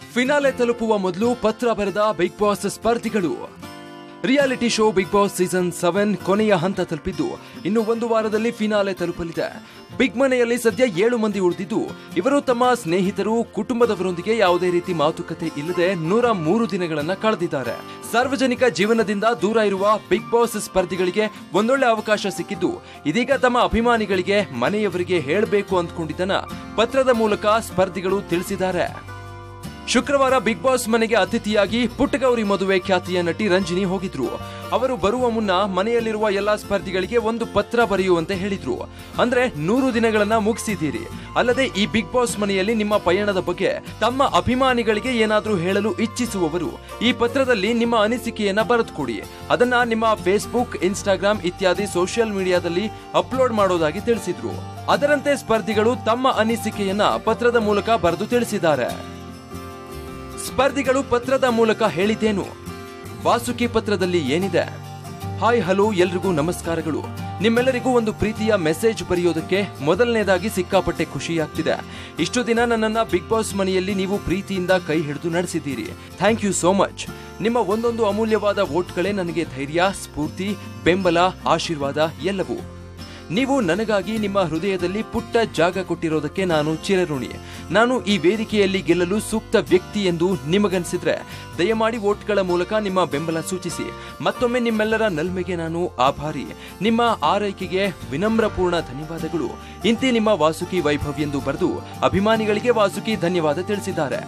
finale ತಲುಪುವ ಮೊದಲು ಪತ್ರ ಬರೆದ ಬಿಗ್ ಬಾಸ್ ಸ್ಪರ್ಧಿಗಳು reality show Bigg Boss season seven ಕೊನೆಯ ಹಂತ ತಲುಪಿದ್ದು ಇನ್ನು ಒಂದು ವಾರದಲ್ಲಿ ಫಿನಾಲೆ ತಲುಪಲಿದೆ ಬಿಗ್ ಮನೆಯಲ್ಲಿ ಸದ್ಯ ಏಳು ಮಂದಿ ಉಳಿದಿದ್ದು ಇವರು ತಮ್ಮ ಸ್ನೇಹಿತರು ಕುಟುಂಬದವರೊಂದಿಗೆ ಯಾವುದೇ ರೀತಿ ಮಾತುಕತೆ ಇಲ್ಲದೆ ನೂರ ಮೂರು ದಿನಗಳನ್ನ ಕಳೆದಿದ್ದಾರೆ ಸಾರ್ವಜನಿಕ ಜೀವನದಿಂದ ದೂರ ಇರುವ ಬಿಗ್ ಬಾಸ್ ಸ್ಪರ್ಧಿಗಳಿಗೆ ಒಂದೊಳ್ಳೆ ಅವಕಾಶ ಸಿಕ್ಕಿದ್ದು ಇದೀಗ ತಮ್ಮ ಅಭಿಮಾನಿಗಳಿಗೆ ಮನೆಯವರಿಗೆ ಹೇಳಬೇಕು ಅಂದ್ಕೊಂಡಿದ್ದನ್ನ ಪತ್ರದ ಮೂಲಕ ಸ್ಪರ್ಧಿಗಳು ತಿಳಿಸಿದ್ದಾರೆ ಶುಕ್ರವಾರ ಬಿಗ್ ಬಾಸ್ ಮನೆಗೆ ಅತಿಥಿಯಾಗಿ ಪುಟ್ಟಗೌರಿ ಮದುವೆ ಖ್ಯಾತಿಯ ನಟಿ ರಂಜಿನಿ ಹೋಗಿದ್ರು ಅವರು ಬರುವ ಮುನ್ನ ಮನೆಯಲ್ಲಿರುವ ಎಲ್ಲಾ ಸ್ಪರ್ಧಿಗಳಿಗೆ ಒಂದು ಪತ್ರ ಬರೆಯುವಂತೆ ಹೇಳಿದ್ರು ಅಂದ್ರೆ ನೂರು ದಿನಗಳನ್ನ ಮುಗಿಸಿದ್ದೀರಿ ಅಲ್ಲದೆ ಈ ಬಿಗ್ ಬಾಸ್ ಮನೆಯಲ್ಲಿ ನಿಮ್ಮ ಪಯಣದ ಬಗ್ಗೆ ತಮ್ಮ ಅಭಿಮಾನಿಗಳಿಗೆ ಏನಾದ್ರೂ ಹೇಳಲು ಇಚ್ಛಿಸುವವರು ಈ ಪತ್ರದಲ್ಲಿ ನಿಮ್ಮ ಅನಿಸಿಕೆಯನ್ನ ಬರೆದುಕೊಡಿ ಅದನ್ನ ನಿಮ್ಮ ಫೇಸ್ಬುಕ್ ಇನ್ಸ್ಟಾಗ್ರಾಮ್ ಇತ್ಯಾದಿ ಸೋಷಿಯಲ್ ಮೀಡಿಯಾದಲ್ಲಿ ಅಪ್ಲೋಡ್ ಮಾಡೋದಾಗಿ ತಿಳಿಸಿದ್ರು ಅದರಂತೆ ಸ್ಪರ್ಧಿಗಳು ತಮ್ಮ ಅನಿಸಿಕೆಯನ್ನ ಪತ್ರದ ಮೂಲಕ ಬರೆದು ತಿಳಿಸಿದ್ದಾರೆ ಸ್ಪರ್ಧಿಗಳು ಪತ್ರದ ಮೂಲಕ ಹೇಳಿದ್ದೇನು ವಾಸುಕಿ ಪತ್ರದಲ್ಲಿ ಏನಿದೆ ಹಾಯ್ ಹಲೋ ಎಲ್ರಿಗೂ ನಮಸ್ಕಾರಗಳು ನಿಮ್ಮೆಲ್ಲರಿಗೂ ಒಂದು ಪ್ರೀತಿಯ ಮೆಸೇಜ್ ಬರೆಯೋದಕ್ಕೆ ಮೊದಲನೇದಾಗಿ ಸಿಕ್ಕಾಪಟ್ಟೆ ಖುಷಿಯಾಗ್ತಿದೆ ಇಷ್ಟು ದಿನ ನನ್ನನ್ನ ಬಿಗ್ ಬಾಸ್ ಮನೆಯಲ್ಲಿ ನೀವು ಪ್ರೀತಿಯಿಂದ ಕೈ ಹಿಡಿದು ನಡೆಸಿದ್ದೀರಿ ಥ್ಯಾಂಕ್ ಯು ಸೋ ಮಚ್ ನಿಮ್ಮ ಒಂದೊಂದು ಅಮೂಲ್ಯವಾದ ವೋಟ್ಗಳೇ ನನಗೆ ಧೈರ್ಯ ಸ್ಫೂರ್ತಿ ಬೆಂಬಲ ಆಶೀರ್ವಾದ ಎಲ್ಲವೂ ನೀವು ನನಗಾಗಿ ನಿಮ್ಮ ಹೃದಯದಲ್ಲಿ ಪುಟ್ಟ ಜಾಗ ಕೊಟ್ಟಿರೋದಕ್ಕೆ ನಾನು ಚಿರಋಣಿ ನಾನು ಈ ವೇದಿಕೆಯಲ್ಲಿ ಗೆಲ್ಲಲು ಸೂಕ್ತ ವ್ಯಕ್ತಿ ಎಂದು ನಿಮಗನ್ಸಿದ್ರೆ ದಯಮಾಡಿ ವೋಟ್ಗಳ ಮೂಲಕ ನಿಮ್ಮ ಬೆಂಬಲ ಸೂಚಿಸಿ ಮತ್ತೊಮ್ಮೆ ನಿಮ್ಮೆಲ್ಲರ ನಲ್ಮೆಗೆ ನಾನು ಆಭಾರಿ ನಿಮ್ಮ ಆರೈಕೆಗೆ ವಿನಮ್ರಪೂರ್ಣ ಧನ್ಯವಾದಗಳು ಇಂತಿ ನಿಮ್ಮ ವಾಸುಕಿ ವೈಭವ್ ಎಂದು ಬರೆದು ಅಭಿಮಾನಿಗಳಿಗೆ ವಾಸುಕಿ ಧನ್ಯವಾದ ತಿಳಿಸಿದ್ದಾರೆ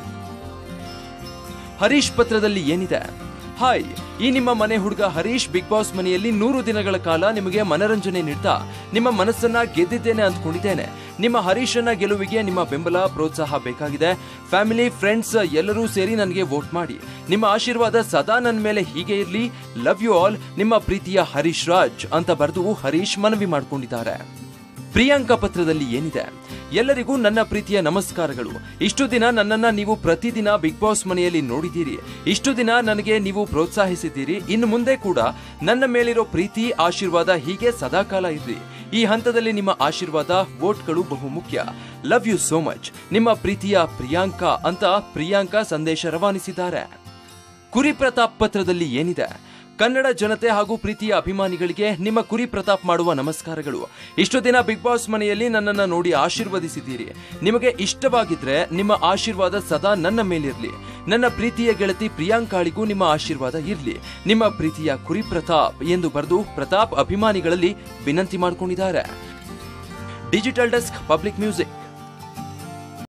ಹರೀಶ್ ಪತ್ರದಲ್ಲಿ ಏನಿದೆ ಹಾಯ್ ಈ ನಿಮ್ಮ ಮನೆ ಹುಡುಗ ಹರೀಶ್ ಬಿಗ್ ಬಾಸ್ ಮನೆಯಲ್ಲಿ ನೂರು ದಿನಗಳ ಕಾಲ ನಿಮಗೆ ಮನರಂಜನೆ ನೀಡ್ತಾ ನಿಮ್ಮ ಮನಸ್ಸನ್ನ ಗೆದ್ದಿದ್ದೇನೆ ಅಂದ್ಕೊಂಡಿದ್ದೇನೆ ನಿಮ್ಮ ಹರೀಶನ ಗೆಲುವಿಗೆ ನಿಮ್ಮ ಬೆಂಬಲ ಪ್ರೋತ್ಸಾಹ ಬೇಕಾಗಿದೆ ಫ್ಯಾಮಿಲಿ ಫ್ರೆಂಡ್ಸ್ ಎಲ್ಲರೂ ಸೇರಿ ನನಗೆ ವೋಟ್ ಮಾಡಿ ನಿಮ್ಮ ಆಶೀರ್ವಾದ ಸದಾ ನನ್ನ ಮೇಲೆ ಹೀಗೆ ಇರಲಿ ಲವ್ ಯು ಆಲ್ ನಿಮ್ಮ ಪ್ರೀತಿಯ ಹರೀಶ್ ರಾಜ್ ಅಂತ ಬರೆದು ಹರೀಶ್ ಮನವಿ ಮಾಡಿಕೊಂಡಿದ್ದಾರೆ ಪ್ರಿಯಾಂಕಾ ಪತ್ರದಲ್ಲಿ ಏನಿದೆ ಎಲ್ಲರಿಗೂ ನನ್ನ ಪ್ರೀತಿಯ ನಮಸ್ಕಾರಗಳು ಇಷ್ಟು ದಿನ ನನ್ನನ್ನ ನೀವು ಪ್ರತಿದಿನ ಬಿಗ್ ಬಾಸ್ ಮನೆಯಲ್ಲಿ ನೋಡಿದ್ದೀರಿ ಇಷ್ಟು ದಿನ ನನಗೆ ನೀವು ಪ್ರೋತ್ಸಾಹಿಸಿದ್ದೀರಿ ಇನ್ನು ಮುಂದೆ ಕೂಡ ನನ್ನ ಮೇಲಿರೋ ಪ್ರೀತಿ ಆಶೀರ್ವಾದ ಹೀಗೆ ಸದಾಕಾಲ ಇರ್ಲಿ ಈ ಹಂತದಲ್ಲಿ ನಿಮ್ಮ ಆಶೀರ್ವಾದ ವೋಟ್ಗಳು ಬಹು ಮುಖ್ಯ ಲವ್ ಯು ಸೋ ಮಚ್ ನಿಮ್ಮ ಪ್ರೀತಿಯ ಪ್ರಿಯಾಂಕಾ ಅಂತ ಪ್ರಿಯಾಂಕಾ ಸಂದೇಶ ರವಾನಿಸಿದ್ದಾರೆ ಕುರಿ ಪ್ರತಾಪ್ ಪತ್ರದಲ್ಲಿ ಏನಿದೆ ಕನ್ನಡ ಜನತೆ ಹಾಗೂ ಪ್ರೀತಿಯ ಅಭಿಮಾನಿಗಳಿಗೆ ನಿಮ್ಮ ಕುರಿ ಪ್ರತಾಪ್ ಮಾಡುವ ನಮಸ್ಕಾರಗಳು ಇಷ್ಟು ದಿನ ಬಿಗ್ ಬಾಸ್ ಮನೆಯಲ್ಲಿ ನನ್ನನ್ನ ನೋಡಿ ಆಶೀರ್ವದಿಸಿದ್ದೀರಿ ನಿಮಗೆ ಇಷ್ಟವಾಗಿದ್ರೆ ನಿಮ್ಮ ಆಶೀರ್ವಾದ ಸದಾ ನನ್ನ ಮೇಲಿರ್ಲಿ ನನ್ನ ಪ್ರೀತಿಯ ಗೆಳತಿ ಪ್ರಿಯಾಂಕಾಳಿಗೂ ನಿಮ್ಮ ಆಶೀರ್ವಾದ ಇರ್ಲಿ ನಿಮ್ಮ ಪ್ರೀತಿಯ ಕುರಿ ಪ್ರತಾಪ್ ಎಂದು ಬರೆದು ಪ್ರತಾಪ್ ಅಭಿಮಾನಿಗಳಲ್ಲಿ ವಿನಂತಿ ಮಾಡಿಕೊಂಡಿದ್ದಾರೆ ಡಿಜಿಟಲ್ ಡೆಸ್ಕ್ ಪಬ್ಲಿಕ್ ಮ್ಯೂಸಿಕ್